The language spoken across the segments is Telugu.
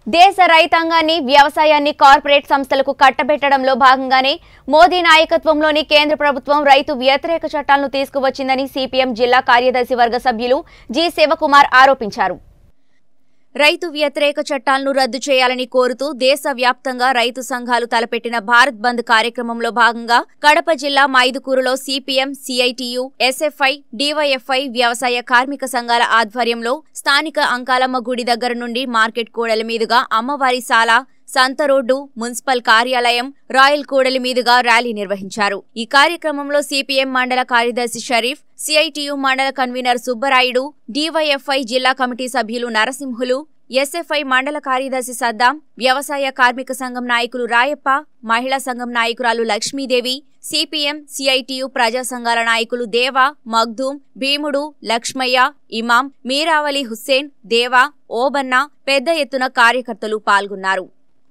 దేశ రైతాంగాన్ని వ్యవసాయాన్ని కార్పొరేట్ సంస్థలకు కట్టబెట్టడంలో భాగంగానే మోదీ నాయకత్వంలోని కేంద్ర ప్రభుత్వం రైతు వ్యతిరేక చట్టాలను తీసుకువచ్చిందని సిపిఎం జిల్లా కార్యదర్శి వర్గ సభ్యులు జి శివకుమార్ ఆరోపించారు రైతు వ్యతిరేక చట్టాలను రద్దు చేయాలని కోరుతూ దేశవ్యాప్తంగా రైతు సంఘాలు తలపెట్టిన భారత్ బంద్ కార్యక్రమంలో భాగంగా కడప జిల్లా మైదుకూరులో సిపిఎం సిఐటియు ఎస్ఎఫ్ఐ డివైఎఫ్ఐ వ్యవసాయ కార్మిక సంఘాల ఆధ్వర్యంలో స్థానిక అంకాలమ్మ గుడి దగ్గర నుండి మార్కెట్ కూడలి మీదుగా అమ్మవారి సాల సంత రోడ్డు మున్సిపల్ కార్యాలయం రాయల్ కూడలి మీదుగా ర్యాలీ నిర్వహించారు ఈ కార్యక్రమంలో సిపిఎం మండల కార్యదర్శి షరీఫ్ సిఐటియు మండల కన్వీనర్ సుబ్బరాయుడు డివైఎఫ్ఐ జిల్లా కమిటీ సభ్యులు నరసింహులు ఎస్ఎఫ్ఐ మండల కార్యదర్శి సద్దాం వ్యవసాయ కార్మిక సంఘం నాయకులు రాయప్ప మహిళా సంఘం నాయకురాలు లక్ష్మీదేవి సిపిఎం సిఐటియు ప్రజా సంఘాల నాయకులు దేవ మగ్దూం భీముడు లక్ష్మయ్య ఇమాం మీరావలి హుస్సేన్ దేవ ఓబన్న పెద్ద ఎత్తున కార్యకర్తలు పాల్గొన్నారు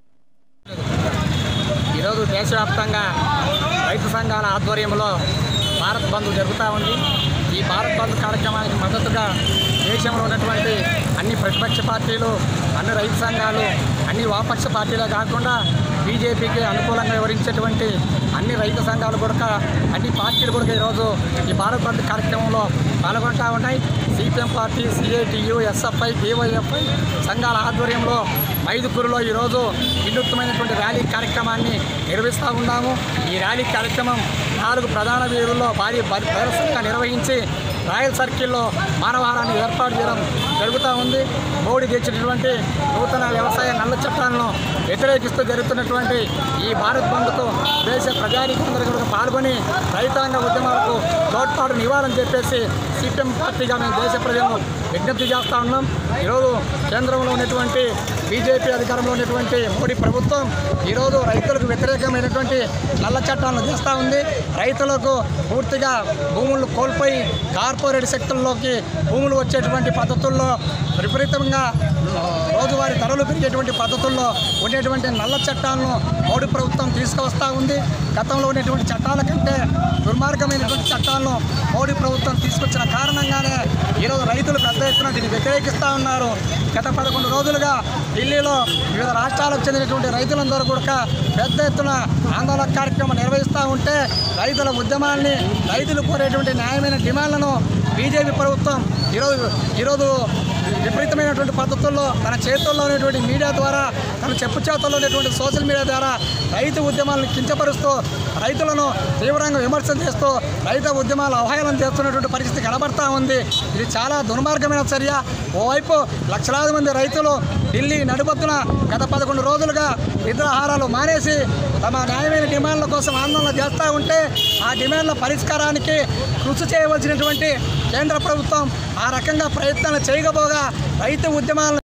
ఈరోజు దేశవ్యాప్తంగా రైతు సంఘాల ఆధ్వర్యంలో భారత్ బంద్ జరుగుతూ ఉంది ఈ భారత్ బంద్ కార్యక్రమానికి మద్దతుగా దేశంలో ఉన్నటువంటి అన్ని ప్రతిపక్ష పార్టీలు అన్ని రైతు సంఘాలు అన్ని వామపక్ష పార్టీలే కాకుండా బీజేపీకి అనుకూలంగా వివరించేటువంటి అన్ని రైతు సంఘాలు కూడా అన్ని పార్టీలు కూడా ఈరోజు ఈ భారత్ బంద్ కార్యక్రమంలో పాల్గొంటూ ఉన్నాయి CPM party CITU SFI DYFI సంఘాల ఆధ్వర్యంలో మైదుకూరులో ఈరోజు వినూత్నమైనటువంటి ర్యాలీ కార్యక్రమాన్ని నిర్వహిస్తూ ఉన్నాము ఈ ర్యాలీ కార్యక్రమం నాలుగు ప్రధాన వీధుల్లో భారీ భారీ ప్రదర్శనగా నిర్వహించి రాయల్ సర్కిల్లో మానవహారాన్ని ఏర్పాటు చేయడం జరుగుతూ ఉంది మోడీ తెచ్చినటువంటి నూతన వ్యవసాయ నల్ల చట్టాలను వ్యతిరేకిస్తూ జరుగుతున్నటువంటి ఈ భారత్ బంద్కు దేశ ప్రజానీకందరూ కూడా పాల్గొని రైతాంగ ఉద్యమాలకు తోడ్పాటును ఇవ్వాలని చెప్పేసి సిపిఎం పార్టీగా మేము దేశ ప్రజలను విజ్ఞప్తి చేస్తూ ఉన్నాం ఈరోజు కేంద్రంలో ఉన్నటువంటి బీజేపీ అధికారంలో ఉన్నటువంటి మోడీ ప్రభుత్వం ఈరోజు రైతులకు వ్యతిరేకమైనటువంటి నల్ల చట్టాలను తీస్తూ ఉంది రైతులకు పూర్తిగా భూములు కోల్పోయి కార్పొరేట్ శక్తుల్లోకి భూములు వచ్చేటువంటి పద్ధతుల్లో విపరీతంగా ఆ, రోజువారీ ధరలు పెరిగేటువంటి పద్ధతుల్లో ఉండేటువంటి నల్ల చట్టాలను మోడీ ప్రభుత్వం తీసుకువస్తూ ఉంది గతంలో ఉన్నటువంటి చట్టాల కంటే దుర్మార్గమైనటువంటి చట్టాలను మోడీ ప్రభుత్వం తీసుకొచ్చిన కారణంగానే ఈరోజు రైతులు పెద్ద ఎత్తున దీన్ని వ్యతిరేకిస్తూ ఉన్నారు గత పదకొండు రోజులుగా ఢిల్లీలో వివిధ రాష్ట్రాలకు చెందినటువంటి రైతులందరూ కూడా పెద్ద ఎత్తున ఆందోళన కార్యక్రమం నిర్వహిస్తూ ఉంటే రైతుల ఉద్యమాల్ని రైతులు కోరేటువంటి న్యాయమైన డిమాండ్లను బీజేపీ ప్రభుత్వం ఈరోజు ఈరోజు విపరీతమైనటువంటి పద్ధతుల్లో తన చేతుల్లో ఉన్నటువంటి మీడియా ద్వారా తన చెప్పు చేతుల్లో ఉన్నటువంటి సోషల్ మీడియా ద్వారా రైతు ఉద్యమాలను కించపరుస్తూ రైతులను తీవ్రంగా విమర్శలు చేస్తూ రైతు ఉద్యమాలు అవహేళన చేస్తున్నటువంటి పరిస్థితి కనబడతా ఉంది ఇది చాలా దుర్మార్గమైన చర్య ఓవైపు లక్షలాది మంది రైతులు ఢిల్లీ నడిబొత్తున గత పదకొండు రోజులుగా నిద్రాహారాలు మానేసి తమ న్యాయమైన డిమాండ్ల కోసం ఆందోళన చేస్తూ ఉంటే ఆ డిమాండ్ల పరిష్కారానికి కృషి చేయవలసినటువంటి కేంద్ర ప్రభుత్వం ఆ రకంగా ప్రయత్నాలు చేయకపోగా రైతు ఉద్యమాలను